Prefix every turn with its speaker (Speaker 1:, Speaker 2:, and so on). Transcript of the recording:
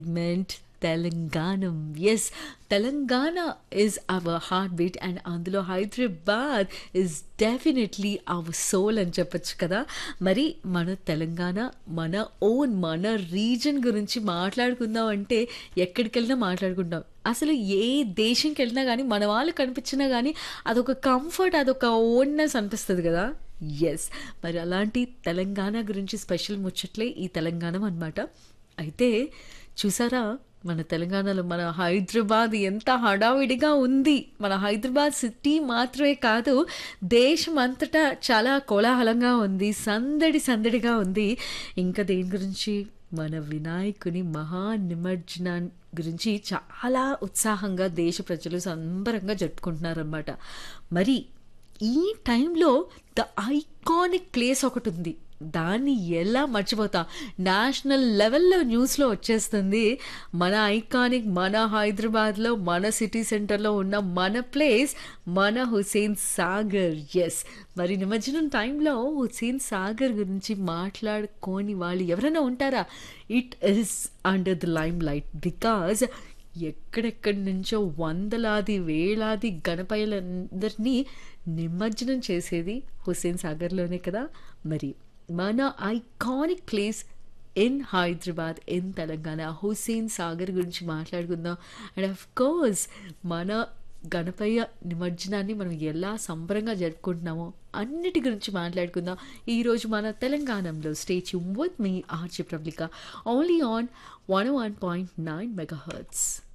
Speaker 1: meant తెలంగాణం yes Telangana is our heartbeat and అందులో Hyderabad is definitely our soul అని చెప్పొచ్చు కదా మరి మన తెలంగాణ మన ఓన్ మన రీజన్ గురించి మాట్లాడుకుందాం అంటే ఎక్కడికి వెళ్ళినా మాట్లాడుకుంటాం అసలు ఏ దేశంకి వెళ్ళినా కానీ మన వాళ్ళు కనిపించినా కానీ అదొక కంఫర్ట్ అదొక ఓన్నెస్ అనిపిస్తుంది కదా ఎస్ మరి అలాంటి తెలంగాణ గురించి స్పెషల్ ముచ్చట్లే ఈ తెలంగాణ అనమాట అయితే చూసారా మన తెలంగాణలో మన హైదరాబాద్ ఎంత హడావిడిగా ఉంది మన హైదరాబాద్ సిటీ మాత్రమే కాదు దేశం అంతటా చాలా కోలాహలంగా ఉంది సందడి సందడిగా ఉంది ఇంకా దేని గురించి మన వినాయకుని మహా నిమజ్జనం గురించి చాలా ఉత్సాహంగా దేశ ప్రజలు సంబరంగా జరుపుకుంటున్నారన్నమాట మరి ఈ టైంలో ద ఐకానిక్ ప్లేస్ ఒకటి ఉంది దాన్ని ఎలా మర్చిపోతా నేషనల్ లెవెల్లో న్యూస్లో వచ్చేస్తుంది మన ఐకానిక్ మన హైదరాబాద్లో మన సిటీ సెంటర్లో ఉన్న మన ప్లేస్ మన హుసేన్ సాగర్ ఎస్ మరి నిమజ్జనం టైంలో హుసేన్ సాగర్ గురించి మాట్లాడుకోని వాళ్ళు ఎవరైనా ఉంటారా it is under the limelight because ఎక్కడెక్కడి నుంచో వందలాది వేలాది గణపయ్యలందరినీ నిమజ్జనం చేసేది హుస్సేన్ సాగర్లోనే కదా మరి మన iconic place in Hyderabad in Telangana Hussain Sagar గురించి మాట్లాడుకుందాం అండ్ ఆఫ్ కోర్స్ మన గణపయ్య నిమజ్జనాన్ని మనం ఎలా సంబరంగా జరుపుకుంటున్నామో అన్నిటి గురించి మాట్లాడుకుందాం ఈరోజు మన తెలంగాణలో స్టేచ్యూ విత్ మీ ఆర్చి ప్రబ్లిక only on one one point nine mega hurts